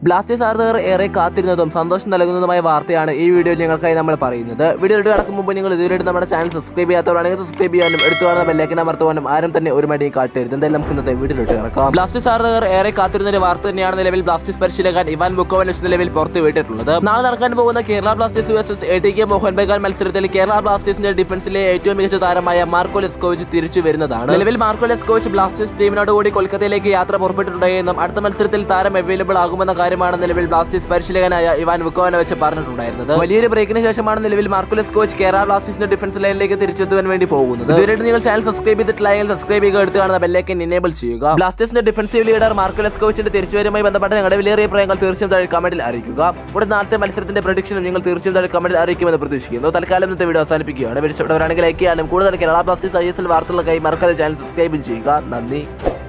Blasters ആരാധകർ ഏറെ കാത്തിരുന്നതും സന്തോഷം നൽകുന്നതുമായ വാർത്തയാണ് ഈ വീഡിയോയിൽ ഞങ്ങൾക്കായി നമ്മൾ പറയുന്നത് വീഡിയോ കടക്കും മുമ്പ് നിങ്ങൾ ഇതുവരെയായിട്ട് നമ്മുടെ ചാനൽ സബ്സ്ക്രൈബ് ചെയ്യാത്തവരാണെങ്കിൽ സബ്സ്ക്രൈബ് ചെയ്യാനും എടുത്തു കാണുന്ന ബെല്ലേക്കിനെ അമർത്തുവാനും ആരും തന്നെ ഒരു മടിയും കാട്ടരുത് എന്തായാലും നമുക്ക് ഇന്നത്തെ വീഡിയോയിലോട്ട് കിടക്കാം ബ്ലാസ്റ്റേഴ്സ് ആരാധകർ ഏറെ കാത്തിരുന്ന ഒരു വാർത്ത തന്നെയാണ് നിലവിൽ ബ്ലാസ്റ്റേഴ്സ് പരിശീലകൻ ഇവാൻ ബുക്കോവനസ് നിലവിൽ പുറത്തു വിട്ടിട്ടുള്ളത് നാളെ നടക്കാൻ പോകുന്ന Kerala Blasters versus A T K Mohun Bagan മത്സരത്തിൽ കേരള ബ്ലാസ്റ്റേഴ്സിന്റെ ഡിഫൻസിലെ ഏറ്റവും മികച്ച താരമായ മാർക്കോ ലെസ്കോവിച്ച് തിരിച്ചു വരുന്നതാണ് നിലവിൽ മാർക്കോ ലെസ്കോവിച്ച് ബ്ലാസ്റ്റേഴ്സ് ടീമിനോട് കൂടി കൊൽക്കത്തയിലേക്ക് യാത്ര പുറപ്പെട്ടിട്ടുണ്ടെന്നും അടുത്ത മത്സരത്തിൽ താരം അവൈലബിൾ ആകുമെന്ന കാര്യമാണ് നിലവിൽ ബ്ലാസ്റ്റേഴ്സ് പരിശീലകനായ ഇവാൻ വുക്കോവനെ വെച്ച് പറഞ്ഞിട്ടുണ്ടായിരുന്നത് വലിയൊരു ബ്രേക്കിന് ശേഷമാണ് നിലവിൽ മാർക്കുലസ് കോച്ച് കേരള ബ്ലാസ്റ്റേഴ്സിന്റെ ഡിഫൻസ് ലൈനിലേക്ക് തിരിച്ചെത്തുവാൻ വേണ്ടി പോകുന്നത് ഇതുവരെയായിട്ട് നിങ്ങൾ ചാനൽ സബ്സ്ക്രൈബ് ചെയ്തിട്ടില്ലെങ്കിൽ സബ്സ്ക്രൈബ് ചെയ്യുക എടുത്ത് കാണുന്ന ബെല്ലേക്കൻ ഇനേബിൾ ചെയ്യുക ബ്ലാസ്റ്റേഴ്സിന്റെ ഡിഫൻസീവ് ലീഡർ മാർക്കുലസ് കോച്ചിന്റെ തിരിച്ചുവരുമായി ബന്ധപ്പെട്ട ഞങ്ങളുടെ വിലയേറിയ അഭിപ്രായങ്ങൾ തീർച്ചയായും താഴെ കമന്റിൽ അറിയിക്കുക ഉടൻ നാളത്തെ മത്സരത്തിന്റെ പ്രഡിക്ഷനും നിങ്ങൾ തീർച്ചയായും താഴെ കമന്റിൽ അറിയിക്കുമെന്ന് പ്രതീക്ഷിക്കുന്നു തൽക്കാലം ഇന്നത്തെ വീഡിയോ അവസാനിപ്പിക്കുകയാണ് വിളിച്ചവരാണെങ്കിൽ ലൈക്ക് ചെയ്യാനും കൂടുതൽ Kerala Blasters I S L വാർത്തകൾക്കായി മറക്കാതെ ചാനൽ സബ്സ്ക്രൈബും ചെയ്യുക നന്ദി